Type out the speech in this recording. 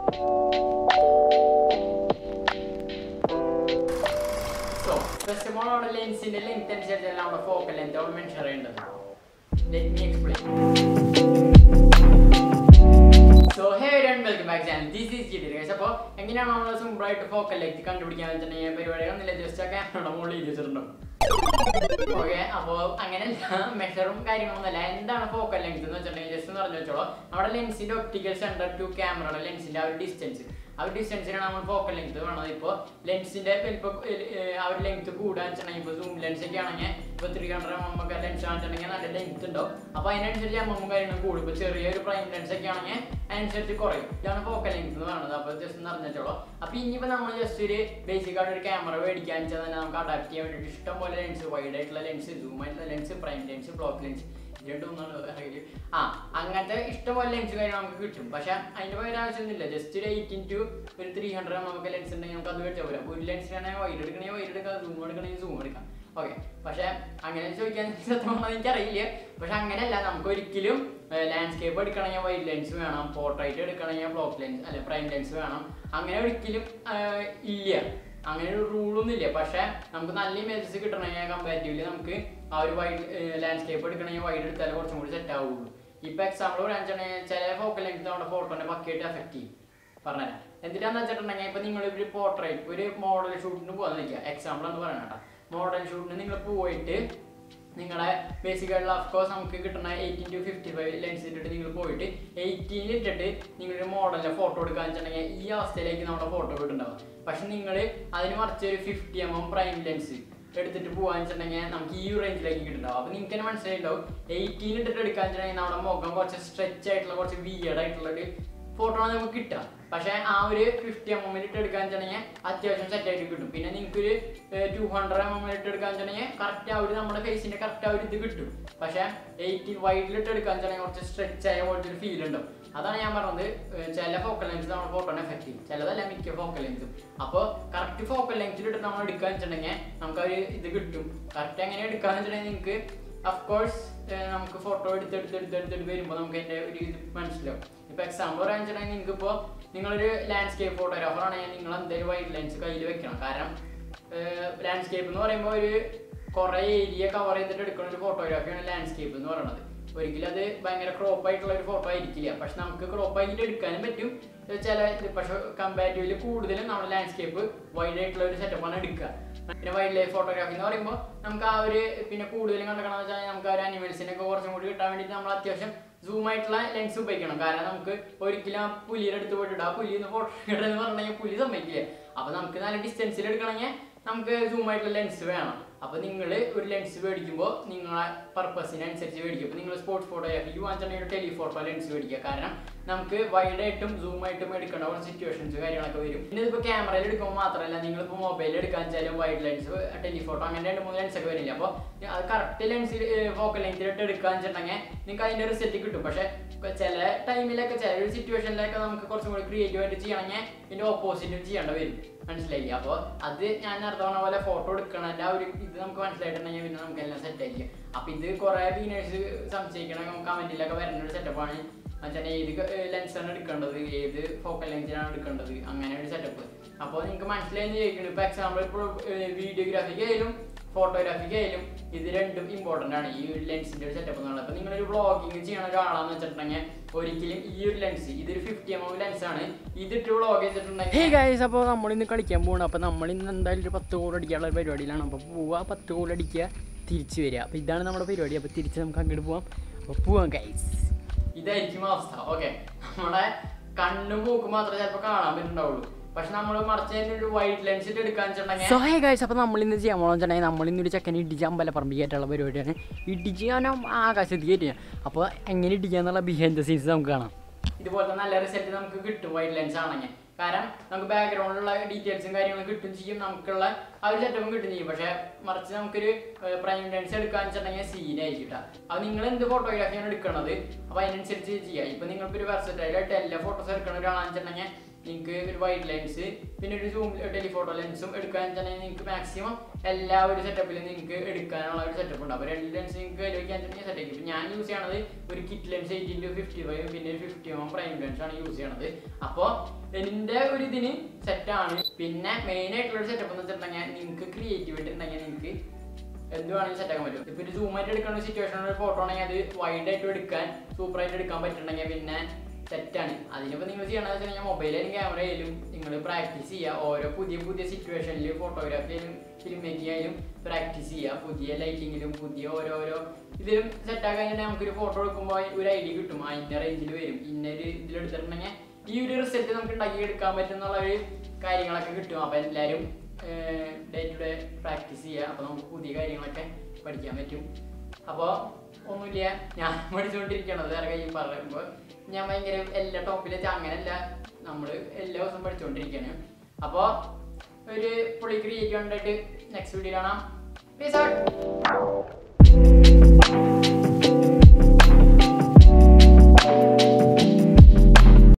So first of all നമ്മുടെ ലെൻസിന്റെ length അനുസരിച്ചല്ല നമ്മുടെ ഫോക്കൽ ലെങ്ത് അവിടെ മെൻഷർ ചെയ്യേണ്ടത് let me explain so hey and welcome back channel this is G guys അപ്പോൾ എങ്ങനെയാണ് നമ്മൾ സിമ്പിളായിട്ട് ഫോക്കൽ ലെങ്ത് കണ്ടുപിടിക്കാൻ വെച്ചിട്ടുണ്ടെങ്കിൽ പരിപാടികളൊന്നുമില്ല ജസ്റ്റ് ആ ക്യാമറയുടെ മുകളിൽ എഴുതി വെച്ചിട്ടുണ്ടോ ഓക്കെ അപ്പോൾ അങ്ങനെയല്ല മെഷറും കാര്യങ്ങളൊന്നുമല്ല എന്താണ് ഫോക്കൽ ലെങ്ത് എന്ന് വെച്ചിട്ടുണ്ടെങ്കിൽ ജസ്റ്റ് എന്ന് പറഞ്ഞു വെച്ചോളൂ നമ്മുടെ ലെൻസിന്റെ ഒപ്റ്റിക്കൽ സെന്റർ ടു ക്യാമറയുടെ ലെൻസിന്റെ ആ ഒരു ഡിസ്റ്റൻസ് ആ ഒരു ഡിസ്റ്റൻസിനാണ് നമ്മൾ ഫോക്കൽ ലെങ്ത് വേണത് ഇപ്പോൾ ലെൻസിന്റെ ഇപ്പോൾ ആ ഒരു ലെങ്ത് കൂടാൻ വെച്ചിട്ടുണ്ടെങ്കിൽ ഇപ്പോൾ സൂം ലെൻസ് ഒക്കെ ആണെങ്കിൽ ഇപ്പോൾ ത്രീ ഹൺഡ്രഡ് എം ഒക്കെ ലെൻസ് ആണെന്നുണ്ടെങ്കിൽ നല്ല ലെങ്ത് ഉണ്ടാവും അപ്പോൾ അതിനനുസരിച്ച് എം എം കാര്യങ്ങൾ കൂടും ഇപ്പോൾ ചെറിയൊരു പ്രൈം ലെൻസ് ഒക്കെ ആണെങ്കിൽ അതിനനുസരിച്ച് കുറയും ഇതാണ് ഫോക്കൽ ലെങ്ത് എന്ന് പറയുന്നത് അപ്പോൾ ജസ്റ്റ് ഒന്ന് അറിഞ്ഞോളൂ അപ്പോൾ ഇനിയിപ്പോൾ നമ്മൾ ജസ്റ്റ് ഒരു ബേസിക് ആയിട്ട് ഒരു ക്യാമറ മേടിക്കാൻ വെച്ചാൽ തന്നെ നമുക്ക് അഡാപ്റ്റ് ചെയ്യാൻ വേണ്ടിയിട്ട് ഇഷ്ടം പോലെ ലെൻസ് വൈഡ് ആയിട്ടുള്ള ലെൻസ് സൂം ആയിട്ടുള്ള lens prime lens block lens രണ്ടൊന്നാണ് അറിയില്ല ആ അങ്ങനത്തെ ഇഷ്ടംപോലെ ലെൻസ് കാര്യം നമുക്ക് കിട്ടും പക്ഷെ അതിന്റെ പകരം ആവശ്യമൊന്നുമില്ല ജസ്റ്റ് ഒരു എയ്റ്റീൻ ടു ഒരു ത്രീ ഹൺഡ്രഡ് നമുക്ക് ലെൻസ് ഉണ്ടെങ്കിൽ നമുക്ക് അത് വെച്ചാൽ പോരാ ഒരു ലെൻസിനാണെങ്കിൽ വൈഡ് എടുക്കണമെങ്കിൽ വൈഡ് എടുക്കാം സൂം എടുക്കണമെങ്കിൽ സൂം എടുക്കാം ഓക്കെ പക്ഷെ അങ്ങനെ ചോദിക്കാൻ സത്യം പറഞ്ഞാൽ എനിക്കറിയില്ല പക്ഷെ അങ്ങനെയല്ല നമുക്ക് ഒരിക്കലും ലാൻഡ്സ്കേപ്പ് എടുക്കണമെങ്കിൽ വൈഡ് ലെൻസ് വേണം പോർട്രേറ്റ് എടുക്കണമെങ്കിൽ ബ്ലോക്ക് ലെൻസ് അല്ലെ പ്രൈം ലെൻസ് വേണം അങ്ങനെ ഒരിക്കലും ആ, ഇല്ല അങ്ങനെ ഒരു റൂളൊന്നും ഇല്ല പക്ഷെ നമുക്ക് നല്ല ഇമേജസ് കിട്ടണമെങ്കിൽ കമ്പാരിറ്റീവ്ലി നമുക്ക് ആ ഒരു വൈഡ് ലാൻഡ്സ്കേപ്പ് എടുക്കണമെങ്കിൽ വൈഡ് എടുത്താലേ കുറച്ചും കൂടി സെറ്റ് ആവുള്ളൂ ഇപ്പൊ എക്സാമ്പിൾ പറയാണെന്നുവെച്ചാൽ ചില ഫോക്കൽ ലെങ്ത് നമ്മുടെ ഫോട്ടോനെ പക്കയായിട്ട് എഫക്ട് ചെയ്യും പറഞ്ഞുതരാം എന്തിനാന്ന് വെച്ചിട്ടുണ്ടെങ്കിൽ ഇപ്പൊ നിങ്ങൾ ഒരു പോർട്രേറ്റ് ഒരു മോഡൽ ഷൂട്ടിന് പോകാൻ നിൽക്കുക എക്സാമ്പിൾ എന്ന് പറയണം കേട്ടോ മോഡൽ ഷൂട്ടിന് നിങ്ങൾ പോയിട്ട് നിങ്ങളെ ബേസിക് ആയിട്ടുള്ള കോഴ്സ് നമുക്ക് കിട്ടുന്ന eighteen to fifty five lens ഇട്ടിട്ട് നിങ്ങൾ പോയിട്ട് എയ്റ്റീൻ ഇട്ടിട്ട് നിങ്ങളൊരു മോഡലിന്റെ ഫോട്ടോ എടുക്കാൻ വെച്ചിട്ടുണ്ടെങ്കിൽ ഈ അവസ്ഥയിലേക്ക് നമ്മുടെ ഫോട്ടോ കിട്ടുന്നുണ്ടാവും പക്ഷെ നിങ്ങൾ അതിന് മറിച്ച് ഒരു fifty M M prime lens എടുത്തിട്ട് പോകാൻ വെച്ചിട്ടുണ്ടെങ്കിൽ നമുക്ക് ഈ റേഞ്ചിലേക്ക് കിട്ടുന്നുണ്ടാവും അപ്പോൾ നിങ്ങൾക്ക് തന്നെ മനസ്സിലായിട്ടുണ്ടാവും എയ്റ്റീൻ ഇട്ടിട്ട് എടുക്കാൻ വെച്ചിട്ടുണ്ടെങ്കിൽ നമ്മുടെ മുഖം കുറച്ച് സ്ട്രെച്ച് ആയിട്ടുള്ള കുറച്ച് വിയർഡ് ആയിട്ടുള്ള ഒരു ഫോട്ടോ ആണ് നമുക്ക് കിട്ടുക പക്ഷെ ആ ഒരു ഫിഫ്റ്റി എം എം ഇട്ട് എടുക്കാൻ വെച്ചിട്ടുണ്ടെങ്കിൽ അത്യാവശ്യം സെറ്റ് ആയിട്ട് കിട്ടും പിന്നെ നിങ്ങൾക്ക് ഒരു ടു ഹൺഡ്രഡ് എം എം ഇട്ട് എടുക്കാൻ വെച്ചിട്ടുണ്ടെങ്കിൽ കറക്റ്റ് ആ ഒരു നമ്മുടെ ഫേസിന്റെ കറക്റ്റ് ആ ഒരു ഇത് കിട്ടും പക്ഷെ എയ്റ്റി വൈഡിലിട്ട് എടുക്കാൻ വെച്ചിട്ടുണ്ടെങ്കിൽ കുറച്ച് സ്ട്രെച്ച് ആയ പോലത്തെ ഒരു ഫീൽ ഉണ്ടാവും അതാണ് ഞാൻ പറഞ്ഞത് ഏർ ചില ഫോക്കൽ ലെങ്ത് നമ്മുടെ ഫോട്ടോനെ എഫക്ട് ചെയ്യും ചിലതല്ല മിക്ക ഫോക്കൽ ലെങ്തും അപ്പോൾ കറക്റ്റ് ഫോക്കൽ ലെങ്ത്തിൽ ഇട്ട് നമ്മൾ എടുക്കാൻ വെച്ചിട്ടുണ്ടെങ്കിൽ നമുക്ക് ആ ഒരു ഇത് കിട്ടും കറക്റ്റ് എങ്ങനെ എടുക്കാന്ന് വെച്ചിട്ടുണ്ടെങ്കിൽ നിങ്ങൾക്ക് അഫ്കോഴ്സ് നമുക്ക് ഫോട്ടോ എടുത്ത് എടുത്ത് എടുത്ത് എടുത്തിട്ട് വരുമ്പോൾ നമുക്ക് അതിന്റെ ഒരു ഇത് മനസ്സിലാവും ഇപ്പൊ എക്സാമ്പിൾ പറയാണെന്നുണ്ടെങ്കിൽ നിങ്ങൾക്ക് ഇപ്പോൾ നിങ്ങളൊരു ലാൻഡ്സ്കേപ്പ് ഫോട്ടോഗ്രാഫർ ആണെങ്കിൽ നിങ്ങൾ എന്തെങ്കിലും വൈറ്റ് ലെൻസ് കയ്യിൽ വെക്കണം കാരണം ലാൻഡ്സ്കേപ്പ് എന്ന് പറയുമ്പോൾ ഒരു കുറേ ഏരിയ കവർ ചെയ്തിട്ട് എടുക്കുന്ന ഒരു ഫോട്ടോഗ്രാഫിയാണ് ലാൻഡ്സ്കേപ്പ് എന്ന് പറയുന്നത് ഒരിക്കലും അത് ഭയങ്കര ക്രോപ്പ് ആയിട്ടുള്ള ഒരു ഫോട്ടോ ആയിരിക്കില്ല പക്ഷെ നമുക്ക് ക്രോപ്പ് ആയിട്ട് എടുക്കാനും പറ്റും ചില പക്ഷെ കമ്പാരിറ്റീവ്ലി കൂടുതലും നമ്മൾ ലാൻഡ്സ്കേപ്പ് വൈഡ് ആയിട്ടുള്ള ഒരു സെറ്റപ്പാണ് എടുക്കുക പിന്നെ വൈൽഡ് ലൈഫ് ഫോട്ടോഗ്രാഫി എന്ന് പറയുമ്പോൾ നമുക്ക് ആ ഒരു പിന്നെ കൂടുതലും കണ്ടെക്കണമെന്ന് വെച്ചാൽ നമുക്ക് ആ ഒരു അനിമൽസിനൊക്കെ കുറച്ചും കൂടി കിട്ടാൻ വേണ്ടിയിട്ട് നമ്മൾ അത്യാവശ്യം സൂം ആയിട്ടുള്ള ലെൻസ് ഉപയോഗിക്കണം കാരണം നമുക്ക് ഒരിക്കലും ആ പുലിയുടെ അടുത്ത് പോയിട്ട് ആ പുലി എന്ന് ഫോട്ടോ എന്ന് പറഞ്ഞാൽ പുലി സമ്മതിക്കില്ല അപ്പൊ നമുക്ക് നല്ല ഡിസ്റ്റൻസിൽ എടുക്കണമെങ്കിൽ നമുക്ക് സൂം ആയിട്ടുള്ള ലെൻസ് വേണം അപ്പൊ നിങ്ങൾ ഒരു ലെൻസ് മേടിക്കുമ്പോൾ നിങ്ങളെ പർപ്പസിനനുസരിച്ച് മേടിക്കും അപ്പൊ നിങ്ങൾ സ്പോർട്സ് ഫോട്ടോഗ്രാഫിക്ക് വാങ്ങിച്ചിട്ടുണ്ടെങ്കിൽ ഒരു ടെലിഫോട്ടോ ലെൻസ് മേടിക്കുക കാരണം നമുക്ക് വൈഡ് ആയിട്ടും സൂം ആയിട്ടും എടുക്കേണ്ട കുറച്ച് സിറ്റുവേഷൻസ് കാര്യങ്ങളൊക്കെ വരും പിന്നെ ഇതിപ്പോൾ ക്യാമറയിൽ എടുക്കുമ്പോൾ മാത്രമല്ല നിങ്ങളിപ്പോൾ മൊബൈലിൽ എടുക്കാൻ വെച്ചാലും വൈഡ് ലെൻസ് ടെലിഫോട്ടോ അങ്ങനെ രണ്ട് മൂന്ന് ലെൻസ് ഒക്കെ വരില്ല അപ്പോൾ അത് കറക്റ്റ് ലെൻസിൽ ഫോക്കൽ ലെങ്തിലിട്ട് എടുക്കാൻ വെച്ചിട്ടുണ്ടെങ്കിൽ നിങ്ങൾക്ക് അതിന്റെ റിസൾട്ട് കിട്ടും പക്ഷേ ചില ടൈമിലൊക്കെ ചില ഒരു സിറ്റുവേഷനിലൊക്കെ നമുക്ക് കുറച്ചും കൂടി ക്രിയേറ്റീവ് ആയിട്ട് ചെയ്യണമെങ്കിൽ ഇതിന്റെ ഓപ്പോസിറ്റും ചെയ്യേണ്ടി വരും മനസ്സിലായില്ല അപ്പോൾ അത് ഞാൻ നേരത്തെ പറഞ്ഞ പോലെ ഫോട്ടോ എടുക്കണതിന്റെ ആ ഒരു ഇത് നമുക്ക് മനസ്സിലായിട്ടുണ്ടെങ്കിൽ പിന്നെ നമുക്ക് എല്ലാം സെറ്റ് ആയിരിക്കും അപ്പൊ ഇത് കുറെ ബീനേഴ്സ് സംശയിക്കണം കമന്റിലൊക്കെ വരുന്ന ഒരു സെറ്റപ്പാണ് എന്നുവെച്ചാൽ ഏത് ലെൻസാണ് എടുക്കേണ്ടത് ഏത് ഫോക്കൽ ലെൻസിനാണ് എടുക്കേണ്ടത് അങ്ങനെ ഒരു സെറ്റപ്പ് അപ്പോൾ നിങ്ങൾക്ക് മനസ്സിലായി ചോദിക്കണം ഇപ്പൊ എക്സാമ്പിൾ ഇപ്പോൾ വീഡിയോഗ്രാഫിക്ക് ആയാലും ഫോട്ടോഗ്രാഫിക്ക് ആയാലും ഇത് രണ്ടും ഇമ്പോർട്ടൻ്റ് ആണ് ഈ ഒരു ലെൻസിന്റെ ഒരു സെറ്റപ്പ് എന്നുള്ളത് അപ്പോൾ നിങ്ങളൊരു വ്ളോഗിങ് ചെയ്യണ ഒരാളാന്ന് വെച്ചിട്ടുണ്ടെങ്കിൽ ഒരിക്കലും ഈ ഒരു ലെൻസ് ഇതൊരു ഫിഫ്റ്റി എം എം ലെൻസ് ആണ് ഇതിട്ട് വ്ളോഗ് ചെയ്തിട്ടുണ്ടെങ്കിൽ ഹേ ഗൈസ് അപ്പോൾ നമ്മളിന്ന് കളിക്കാൻ പോകണം അപ്പോൾ നമ്മളിന്ന് എന്തായാലും ഒരു പത്ത് ഗോൾ അടിക്കാനുള്ള ഒരു പരിപാടിയിലാണ് അപ്പോൾ പോവുക പത്ത് ഗോൾ അടിക്കുക തിരിച്ച് വരിക അപ്പോൾ ഇതാണ് നമ്മുടെ പരിപാടി അപ്പോൾ തിരിച്ച് നമുക്ക് അങ്ങോട്ട് പോവാം അപ്പോൾ പോവാം ഗൈസ് ഇതായിരിക്കും അവസ്ഥ ഓക്കെ നമ്മുടെ കണ്ണും മൂക്കും മാത്രമേ ചിലപ്പോൾ കാണാൻ പറ്റുന്നുണ്ടാവുള്ളൂ പക്ഷെ നമ്മൾ മറിച്ച് ഒരു വൈറ്റ് ലെൻസ് ഇട്ട് എടുക്കാൻ വെച്ചിട്ടുണ്ടെങ്കിൽ സോ ഹേ ഗൈസ് അപ്പോൾ നമ്മളിന്ന് ചെയ്യാൻ പോകണമെന്ന് വെച്ചിട്ടുണ്ടെങ്കിൽ നമ്മളിന്നൊരു ചെക്കനെ ഇടിച്ച് അമ്പലപ്പറമ്പ് കയറ്റുള്ള പരിപാടിയാണ് ഇടിച്ച് ഞാൻ ആകാശത്ത് കയറ്റുക അപ്പോൾ എങ്ങനെ ഇടിക്കുക എന്നുള്ള ബിഹൈൻഡ് ദ സീൻസ് നമുക്ക് കാണാം ഇതുപോലത്തെ നല്ല റിസൾട്ട് നമുക്ക് കിട്ടും വൈറ്റ് ലെൻസ് ആണെങ്കിൽ കാരണം നമുക്ക് ബാക്ക്ഗ്രൗണ്ടിലുള്ള ഡീറ്റെയിൽസും കാര്യങ്ങളും കിട്ടും ചെയ്യും നമുക്കുള്ള ആ ഒരു സെറ്റപ്പും കിട്ടും ചെയ്യും പക്ഷെ മറിച്ച് നമുക്കൊരു പ്രൈം ലെൻസ് എടുക്കാൻ വെച്ചിട്ടുണ്ടെങ്കിൽ സീൻ ആയിരിക്കും ട്ടോ. അപ്പൊ നിങ്ങൾ എന്ത് ഫോട്ടോഗ്രാഫിയാണ് എടുക്കുന്നത് അപ്പൊ അതിനനുസരിച്ച് ചെയ്യാം ഇപ്പൊ നിങ്ങൾക്ക് ഒരു വെർസറ്റൈൽ ആയിട്ട് എല്ലാ ഫോട്ടോസ് എടുക്കുന്ന ഒരാളാണെന്ന് വെച്ചിട്ടുണ്ടെങ്കിൽ നിങ്ങൾക്ക് ഒരു വൈറ്റ് ലെൻസ് പിന്നെ ഒരു സൂം ടെലിഫോട്ടോ ലെൻസും എടുക്കാൻ വെച്ചിട്ടുണ്ടെങ്കിൽ നിങ്ങൾക്ക് മാക്സിമം എല്ലാ ഒരു സെറ്റപ്പിലും നിങ്ങൾക്ക് എടുക്കാനുള്ള ഒരു സെറ്റപ്പ് ഉണ്ട് അപ്പോൾ രണ്ട് ലെൻസ് നിങ്ങൾക്ക് കയ്യിൽ വെക്കാൻ വെച്ചിട്ടുണ്ടെങ്കിൽ സെറ്റ് ആയിരിക്കും ഇപ്പൊ ഞാൻ യൂസ് ചെയ്യണത് ഒരു kit lens eighteen to fifty five പിന്നെ ഒരു ഫിഫ്റ്റി എം പ്രൈം ലെൻസ് ആണ് യൂസ് ചെയ്യണത് അപ്പോൾ എന്റെ ഒരു ഇതിന് സെറ്റാണ് പിന്നെ മെയിൻ ആയിട്ടുള്ള ഒരു സെറ്റപ്പ് എന്ന് വെച്ചിട്ടുണ്ടെങ്കിൽ നിങ്ങൾക്ക് ക്രിയേറ്റിവിറ്റി ഉണ്ടെങ്കിൽ നിങ്ങൾക്ക് എന്ത് വേണമെങ്കിലും സെറ്റ് ആക്കാൻ പറ്റും ഇപ്പൊ ഒരു സൂം ആയിട്ട് എടുക്കുന്ന സിറ്റുവേഷനിൽ ഒരു ഫോട്ടോ ആണെങ്കിൽ അത് വൈഡ് ആയിട്ട് എടുക്കാൻ സൂപ്പർ ആയിട്ട് എടുക്കാൻ പറ്റുന്നുണ്ടെങ്കിൽ പിന്നെ സെറ്റാണ് അതിനിപ്പോൾ നിങ്ങൾ ചെയ്യണമെന്ന് വെച്ചിട്ടുണ്ടെങ്കിൽ മൊബൈലും ക്യാമറ ആയാലും നിങ്ങൾ പ്രാക്ടീസ് ചെയ്യുക ഓരോ പുതിയ പുതിയ സിറ്റുവേഷനിൽ ഫോട്ടോഗ്രാഫിയിലും ഫിലിം മേക്കിംഗ് ആയാലും പ്രാക്ടീസ് ചെയ്യുക പുതിയ ലൈറ്റിങ്ങിലും പുതിയ ഓരോരോ ഇതിലും സെറ്റ് ആക്കാൻ കഴിഞ്ഞാൽ നമുക്കൊരു ഫോട്ടോ എടുക്കുമ്പോൾ ഒരു ഐഡിയ കിട്ടും ആ ഇന്ന റേഞ്ചിൽ വരും ഇന്നൊരു ഇതിലെടുത്തിട്ടുണ്ടെങ്കിൽ ഈ ഒരു റിസൾട്ട് നമുക്ക് ഉണ്ടാക്കി എടുക്കാൻ പറ്റും എന്നുള്ള ഒരു കാര്യങ്ങളൊക്കെ കിട്ടും അപ്പോൾ എല്ലാവരും ഡേ ടു ഡേ പ്രാക്ടീസ് ചെയ്യുക അപ്പോൾ നമുക്ക് പുതിയ കാര്യങ്ങളൊക്കെ പഠിക്കാൻ പറ്റും അപ്പോൾ ഒന്നുമില്ല ഞാൻ പഠിച്ചുകൊണ്ടിരിക്കണത് വേറെ കയ്യിൽ പറയുമ്പോൾ ഞാൻ ഭയങ്കര എല്ലാ ടോപ്പിലെത്തി അങ്ങനെയല്ല നമ്മൾ എല്ലാ ദിവസവും പഠിച്ചുകൊണ്ടിരിക്കുകയാണ് അപ്പോൾ ഒരു പുള്ളി ക്രിയേറ്റ് ഉണ്ടായിട്ട് നെക്സ്റ്റ് വീഡിയോ കാണാം പീസ് ഔട്ട്